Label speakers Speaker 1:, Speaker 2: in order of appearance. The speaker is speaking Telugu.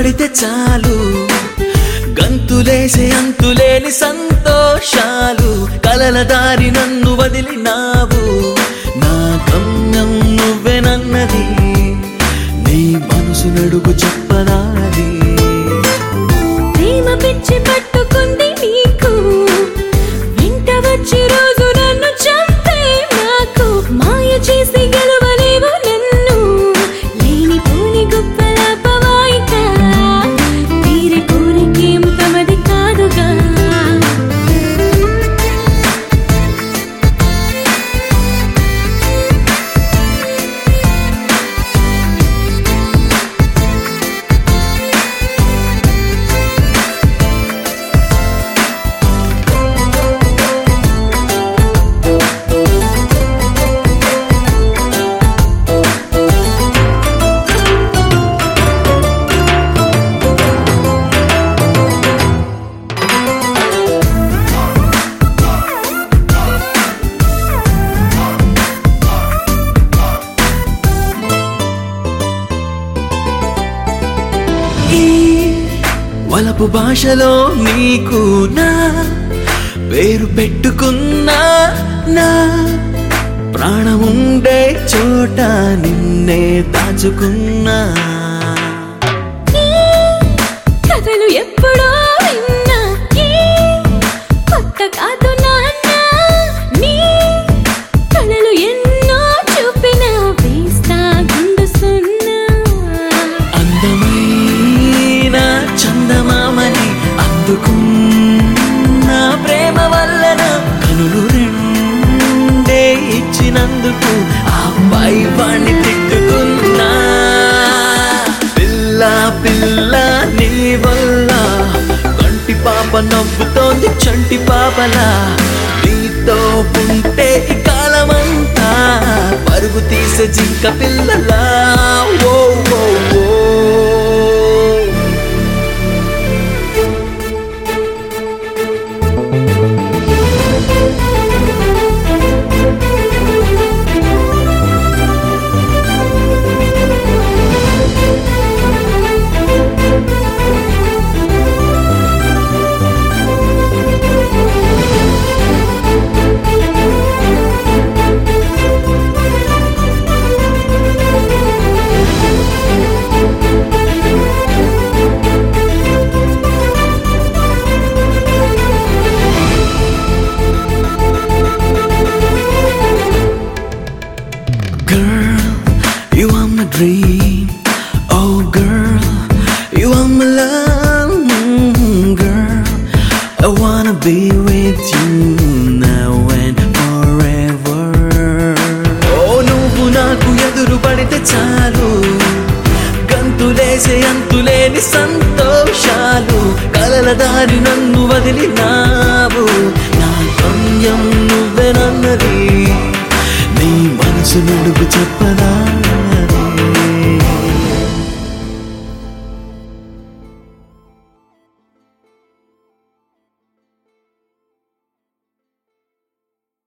Speaker 1: పడితే చాలు గంతులేసే అంతులేని సంతోషాలు కలల దారి నన్ను వదిలినావు నా గమ్యం నువ్వెనన్నది నీ మనసు నడుగు చెప్పనాది
Speaker 2: ప్రేమ పిచ్చి పట్టుకుంది నీకు వెంట వచ్చి రోజు నన్ను చంపే నాకు మాయ చేసి గెలవలేవు నన్ను లేని పోని గొప్పల పవాయిక తీరి కోరికేం తమది కాదుగా
Speaker 1: ఈ వలపు భాషలో నీకు నా పేరు పెట్టుకున్నా నా ప్రాణముండే చోట నిన్నే దాచుకున్నా
Speaker 2: ఈ కథలు ఎప్పుడో విన్నా ఈ కొత్త కాదు నాన్న నీ కళలు ఎన్నో చూపిన వేస్తా గుండు సున్నా
Speaker 1: అందమైన చందమామని అందుకున్న ప్రేమ వల్లన కనులు రెండే ఇచ్చినందుకు ఆ పై వాణ్ణి తిట్టుకున్నా పిల్ల పిల్ల నీ వల్ల కంటి పాప నవ్వుతోంది చంటి పాపలా నీతో ఉంటే ఈ కాలమంతా పరుగు తీసే జింక పిల్లలా ఓ ఓ ఓ Girl, you are my dream. Oh, girl, you are my love. Mm, Girl, I wanna be with you now and forever. Oh, నువ్వు నాకు ఎదురు పడితే చాలు గంతులేసే అంతులేని సంతోషాలు కలల దారి నన్ను వదిలినావు నా గమ్యం నువ్వెనన్నది నీ మనసు నడుగు చెప్పన